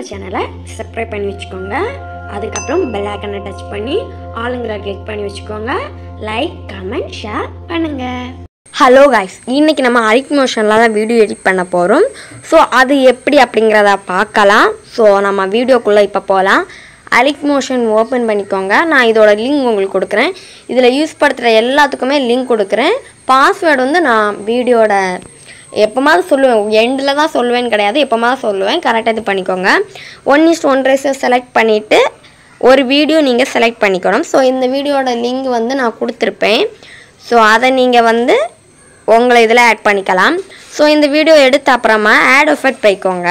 என்னோட சேனலை சப்ஸ்கிரைப் பண்ணி வச்சுக்கோங்க அதுக்கப்புறம் பெல் ஐக்கனை டச் பண்ணி ஆளுங்கிற கிளிக் பண்ணி வச்சுக்கோங்க லைக் கமெண்ட் ஷேர் பண்ணுங்க ஹலோ கைஸ் இன்னைக்கு நம்ம அரிக் மோஷனில் தான் வீடியோ எடிட் பண்ண போகிறோம் ஸோ அது எப்படி அப்படிங்கிறத பார்க்கலாம் ஸோ நம்ம வீடியோக்குள்ளே இப்போ போகலாம் அரிக் மோஷன் ஓப்பன் பண்ணிக்கோங்க நான் இதோட லிங்க் உங்களுக்கு கொடுக்குறேன் இதில் யூஸ் படுத்துகிற எல்லாத்துக்குமே லிங்க் கொடுக்குறேன் பாஸ்வேர்டு வந்து நான் வீடியோட எப்போமாவது சொல்லுவேன் எண்டில் தான் சொல்லுவேன்னு கிடையாது எப்போமாவது சொல்லுவேன் கரெக்டாக இது பண்ணிக்கோங்க ஒன் இஸ்ட் ஒன் ரேஸை செலக்ட் பண்ணிவிட்டு ஒரு வீடியோ நீங்கள் செலக்ட் பண்ணிக்கணும் ஸோ இந்த வீடியோட லிங்க் வந்து நான் கொடுத்துருப்பேன் ஸோ அதை நீங்கள் வந்து உங்களை இதில் ஆட் பண்ணிக்கலாம் ஸோ இந்த வீடியோ எடுத்த அப்புறமா ஆட் எஃபெக்ட் போய்க்கோங்க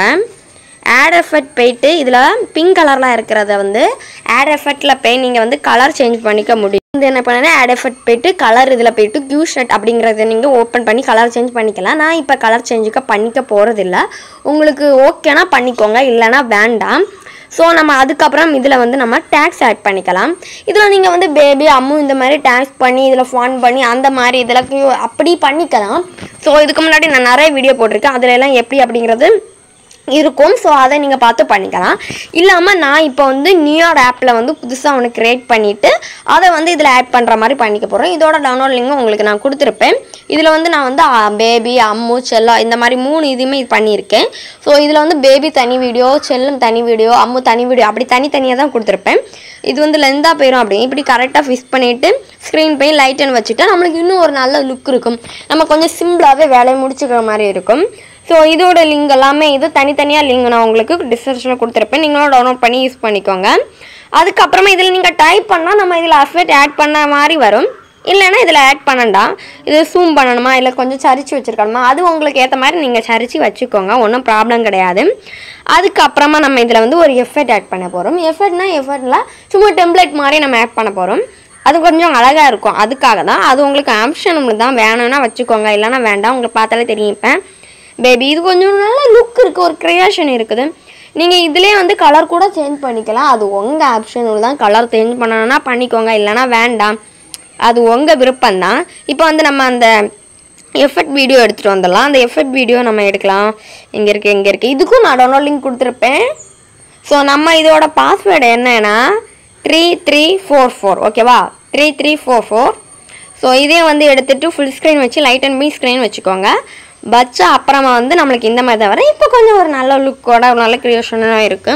ஆட் எஃபெக்ட் போயிட்டு இதில் பிங்க் கலர்லாம் இருக்கிறத வந்து ஆட் எஃபெக்டில் போய் நீங்கள் வந்து கலர் சேஞ்ச் பண்ணிக்க முடியும் வந்து என்ன பண்ணேன்னா ஆட் எஃபெக்ட் போயிட்டு கலர் இதில் போயிட்டு கியூ ஷர்ட் அப்படிங்கிறத நீங்கள் ஓப்பன் பண்ணி கலர் சேஞ்ச் பண்ணிக்கலாம் நான் இப்போ கலர் சேஞ்சுக்க பண்ணிக்க போகிறதில்ல உங்களுக்கு ஓகேனா பண்ணிக்கோங்க இல்லைனா வேண்டாம் ஸோ நம்ம அதுக்கப்புறம் இதில் வந்து நம்ம டேக்ஸ் ஆட் பண்ணிக்கலாம் இதில் நீங்கள் வந்து பேபி அம்மு இந்த மாதிரி டேக்ஸ் பண்ணி இதில் ஃபான் பண்ணி அந்த மாதிரி இதில் கு- அப்படி பண்ணிக்கலாம் ஸோ இதுக்கு முன்னாடி நான் நிறைய வீடியோ போட்டிருக்கேன் அதில் எல்லாம் எப்படி அப்படிங்கிறது இருக்கும் ஸோ அதை நீங்கள் பார்த்து பண்ணிக்கலாம் இல்லாமல் நான் இப்போ வந்து நியூயார் ஆப்பில் வந்து புதுசாக ஒன்று க்ரியேட் பண்ணிவிட்டு அதை வந்து இதில் ஆட் பண்ணுற மாதிரி பண்ணிக்க போகிறோம் இதோட டவுன்லோட் லிங்கும் உங்களுக்கு நான் கொடுத்துருப்பேன் இதில் வந்து நான் வந்து பேபி அம்மு செல்லம் இந்த மாதிரி மூணு இதுவுமே இது பண்ணியிருக்கேன் ஸோ இதில் வந்து பேபி தனி வீடியோ செல்லம் தனி வீடியோ அம்மு தனி வீடியோ அப்படி தனித்தனியாக தான் கொடுத்துருப்பேன் இது வந்து லென்த்தாக போயிடும் அப்படி இப்படி கரெக்டாக ஃபிக்ஸ் பண்ணிவிட்டு ஸ்க்ரீன் போய் லைட்டன் வச்சுட்டா நம்மளுக்கு இன்னும் ஒரு நல்ல லுக் இருக்கும் நம்ம கொஞ்சம் சிம்பிளாகவே வேலையை முடிச்சுக்கிற மாதிரி இருக்கும் ஸோ இதோட லிங்க் எல்லாமே இது தனித்தனியாக லிங்க் நான் உங்களுக்கு டிஸ்கிரிப்ஷனில் கொடுத்துருப்பேன் நீங்களும் டவுன்லோட் பண்ணி யூஸ் பண்ணிக்கோங்க அதுக்கப்புறமா இதில் நீங்கள் டைப் பண்ணால் நம்ம இதில் அஃபெக்ட் ஆட் பண்ண மாதிரி வரும் இல்லைன்னா இதில் ஆட் பண்ணண்டா இது ஜூம் பண்ணணுமா இல்லை கொஞ்சம் சரிச்சு வச்சுருக்கணுமா அது உங்களுக்கு ஏற்ற மாதிரி நீங்கள் சரிச்சு வச்சுக்கோங்க ஒன்றும் ப்ராப்ளம் கிடையாது அதுக்கப்புறமா நம்ம இதில் வந்து ஒரு எஃபெக்ட் ஆட் பண்ண போகிறோம் எஃபெக்ட்னா எஃபெக்டில் சும்மா டெம்ப்ளேட் மாதிரி நம்ம ஆட் பண்ண போகிறோம் அது கொஞ்சம் அழகாக இருக்கும் அதுக்காக தான் அது உங்களுக்கு ஆப்ஷன் உங்களுக்கு தான் வேணும்னா வச்சுக்கோங்க இல்லைன்னா வேண்டாம் உங்களுக்கு பார்த்தாலே தெரியும் இப்போ பேபி இது கொஞ்சம் நல்ல லுக் இருக்குது ஒரு க்ரியேஷன் இருக்குது நீங்கள் இதிலே வந்து கலர் கூட சேஞ்ச் பண்ணிக்கலாம் அது உங்கள் ஆப்ஷன் தான் கலர் சேஞ்ச் பண்ணணும்னா பண்ணிக்கோங்க இல்லைன்னா வேண்டாம் அது உங்கள் விருப்பம்தான் இப்போ வந்து நம்ம அந்த எஃபெக்ட் வீடியோ எடுத்துகிட்டு வந்துடலாம் அந்த எஃபெக்ட் வீடியோ நம்ம எடுக்கலாம் இங்கே இருக்குது இங்கே இருக்குது இதுக்கும் நான் டவுன்லோட் லிங்க் கொடுத்துருப்பேன் ஸோ நம்ம இதோட பாஸ்வேர்டு என்னன்னா த்ரீ த்ரீ ஃபோர் ஃபோர் ஓகேவா three three four four so இதே வந்து எடுத்துட்டு ஃபுல் ஸ்க்ரீன் வச்சு லைட் அண்ட் பி ஸ்க்ரீன் வச்சுக்கோங்க வச்சா அப்புறமா வந்து நம்மளுக்கு இந்த மாதிரி தான் வரும் இப்போ கொஞ்சம் ஒரு நல்ல லுக்கோட ஒரு நல்ல க்ரியேஷனாக இருக்கும்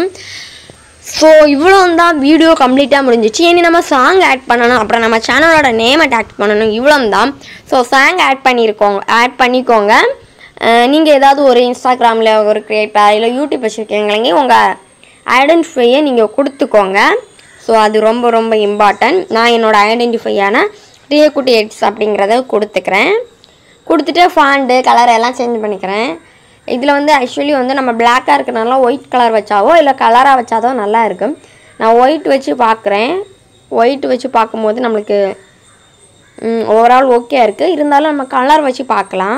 ஸோ இவ்வளோ தான் வீடியோ கம்ப்ளீட்டாக முடிஞ்சிச்சு இனி நம்ம சாங் ஆட் பண்ணணும் அப்புறம் நம்ம சேனலோட நேமை ஆட் பண்ணணும் இவ்வளோ தான் ஸோ சாங் ஆட் பண்ணியிருக்கோங்க ஆட் பண்ணிக்கோங்க நீங்கள் ஏதாவது ஒரு இன்ஸ்டாகிராமில் ஒரு க்ரியேட்டாக இல்லை யூடியூப் வச்சுருக்கீங்களே உங்கள் ஐடென்டிஃபையை நீங்கள் கொடுத்துக்கோங்க ஸோ அது ரொம்ப ரொம்ப இம்பார்ட்டன்ட் நான் என்னோட ஐடென்டிஃபையான ரியக்குட்டி எட்ஸ் அப்படிங்கிறத கொடுத்துக்கிறேன் கொடுத்துட்டு ஃபாண்டு கலர் எல்லாம் சேஞ்ச் பண்ணிக்கிறேன் இதில் வந்து ஆக்சுவலி வந்து நம்ம பிளாக்காக இருக்கிறனால ஒயிட் கலர் வச்சாவோ இல்லை கலராக வச்சாதோ நல்லா இருக்கும் நான் ஒயிட் வச்சு பார்க்குறேன் ஒயிட் வச்சு பார்க்கும்போது நம்மளுக்கு ஓவரால் ஓகே இருக்குது இருந்தாலும் நம்ம கலர் வச்சு பார்க்கலாம்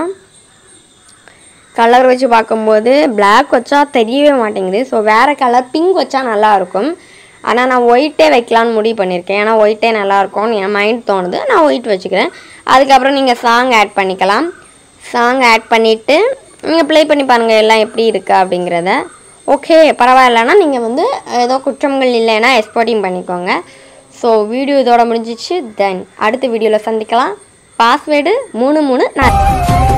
கலர் வச்சு பார்க்கும்போது Black வச்சா தெரியவே மாட்டேங்குது ஸோ வேறு கலர் பிங்க் வச்சா நல்லா இருக்கும் ஆனால் நான் ஒயிட்டே வைக்கலான்னு முடிவு பண்ணியிருக்கேன் ஏன்னா ஒயிட்டே நல்லாயிருக்கும்னு என் மைண்ட் தோணுது நான் ஒயிட் வச்சுக்கிறேன் அதுக்கப்புறம் நீங்கள் சாங் ஆட் பண்ணிக்கலாம் சாங் ஆட் பண்ணிவிட்டு நீங்கள் ப்ளே பண்ணி பாருங்கள் எல்லாம் எப்படி இருக்கு அப்படிங்கிறத ஓகே பரவாயில்லன்னா நீங்கள் வந்து ஏதோ குற்றங்கள் இல்லைன்னா எக்ஸ்போர்ட்டிங் பண்ணிக்கோங்க ஸோ வீடியோ இதோட முடிஞ்சிச்சு தென் அடுத்த வீடியோவில் சந்திக்கலாம் பாஸ்வேர்டு மூணு மூணு நான்